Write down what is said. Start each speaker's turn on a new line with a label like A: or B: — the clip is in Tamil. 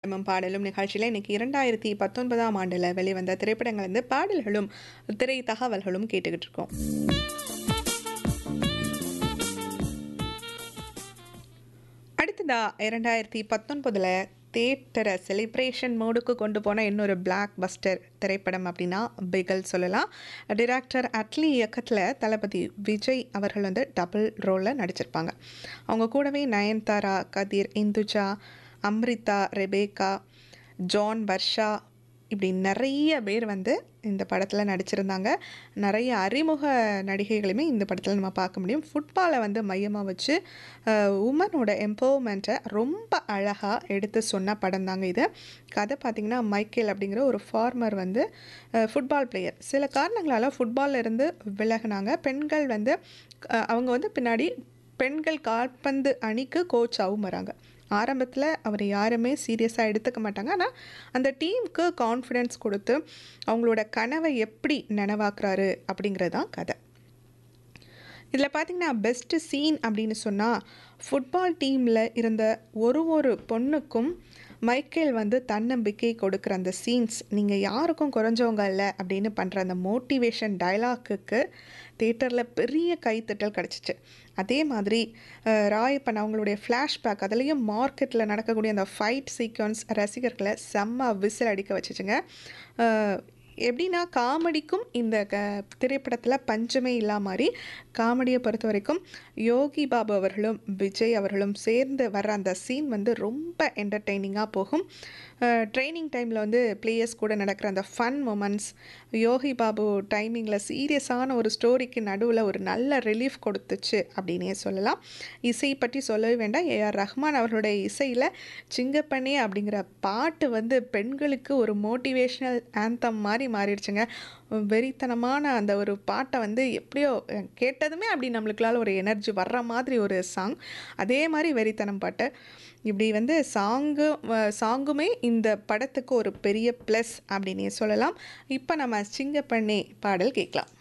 A: படமும் பாடலும் நிகழ்ச்சியில் இன்னைக்கு இரண்டாயிரத்தி பத்தொன்பதாம் ஆண்டில் வெளிவந்த திரைப்படங்கள் வந்து பாடல்களும் திரை தகவல்களும் கேட்டுக்கிட்டு இருக்கோம் அடுத்ததா இரண்டாயிரத்தி பத்தொன்பதில் தேட்டரை செலிப்ரேஷன் மோடுக்கு கொண்டு போன இன்னொரு பிளாக் பஸ்டர் திரைப்படம் அப்படின்னா பிகல் சொல்லலாம் டிரெக்டர் அட்லி இயக்கத்தில் தளபதி விஜய் அவர்கள் வந்து டபுள் ரோலில் நடிச்சிருப்பாங்க அவங்க கூடவே நயன்தாரா கதிர் இந்துஜா அம்ரிதா ரெபேகா ஜான் வர்ஷா இப்படி நிறைய பேர் வந்து இந்த படத்தில் நடிச்சிருந்தாங்க நிறைய அறிமுக நடிகைகளுமே இந்த படத்தில் நம்ம பார்க்க முடியும் ஃபுட்பாலை வந்து மையமாக வச்சு உமனோட எம்பவர்மெண்ட்டை ரொம்ப அழகாக எடுத்து சொன்ன படம் தாங்க இது கதை பார்த்திங்கன்னா மைக்கேல் அப்படிங்கிற ஒரு ஃபார்மர் வந்து ஃபுட்பால் பிளேயர் சில காரணங்களால் ஃபுட்பாலில் இருந்து விலகினாங்க பெண்கள் வந்து அஹ், அவங்க வந்து பின்னாடி பெண்கள் கால்பந்து அணிக்கு கோச்சாகவும் வராங்க ஆரம்பத்தில் அவர் யாருமே சீரியஸாக எடுத்துக்க மாட்டாங்க ஆனால் அந்த டீமுக்கு கான்ஃபிடென்ஸ் கொடுத்து அவங்களோட கனவை எப்படி நனவாக்குறாரு அப்படிங்கிறது தான் கதை இதில் பார்த்தீங்கன்னா பெஸ்ட்டு சீன் அப்படின்னு சொன்னால் ஃபுட்பால் டீமில் இருந்த ஒரு ஒரு பொண்ணுக்கும் மைக்கேல் வந்து தன்னம்பிக்கை கொடுக்குற அந்த சீன்ஸ் நீங்கள் யாருக்கும் குறைஞ்சவங்க இல்லை அப்படின்னு பண்ணுற அந்த மோட்டிவேஷன் டயலாக்குக்கு தேட்டரில் பெரிய கைத்தட்டல் கிடச்சிச்சு அதே மாதிரி அஹ், ராயப்பன் அவங்களுடைய ஃப்ளாஷ்பேக் அதுலேயும் மார்க்கெட்டில் நடக்கக்கூடிய அந்த ஃபைட் சீக்வன்ஸ் ரசிகர்களை செம்ம விசில் அடிக்க வச்சுச்சுங்க அஹ், எப்படின்னா காமெடிக்கும் இந்த க திரைப்படத்தில் பஞ்சமே இல்லா மாதிரி காமெடியை பொறுத்த வரைக்கும் யோகி பாபு அவர்களும் விஜய் அவர்களும் சேர்ந்து வர்ற அந்த சீன் வந்து ரொம்ப என்டர்டெய்னிங்காக போகும் ட்ரைனிங் டைமில் வந்து பிளேயர்ஸ் கூட நடக்கிற அந்த ஃபன் மூமெண்ட்ஸ் யோகி பாபு டைமிங்கில் சீரியஸான ஒரு ஸ்டோரிக்கு நடுவில் ஒரு நல்ல ரிலீஃப் கொடுத்துச்சு அப்படின்னே சொல்லலாம் இசை பற்றி சொல்லவே வேண்டாம் ஏஆர் ரஹ்மான் அவர்களுடைய இசையில் சிங்கப்பண்ணே அப்படிங்கிற பாட்டு வந்து பெண்களுக்கு ஒரு மோட்டிவேஷ்னல் ஆந்தம் மாதிரி மாறிடுச்சுங்க வெறித்தனமான அந்த ஒரு பாட்டை வந்து எப்படியோ அஹ், கேட்டதுமே அப்படி நம்மளுக்குள்ளால ஒரு எனர்ஜி வர்ற மாதிரி ஒரு சாங் அதே மாதிரி வெறித்தனம் பாட்டு இப்படி வந்து சாங்கு சாங்குமே இந்த படத்துக்கு ஒரு பெரிய ப்ளஸ் அப்படின்னே சொல்லலாம் இப்போ நம்ம சிங்கப்பண்ணே பாடல் கேட்கலாம்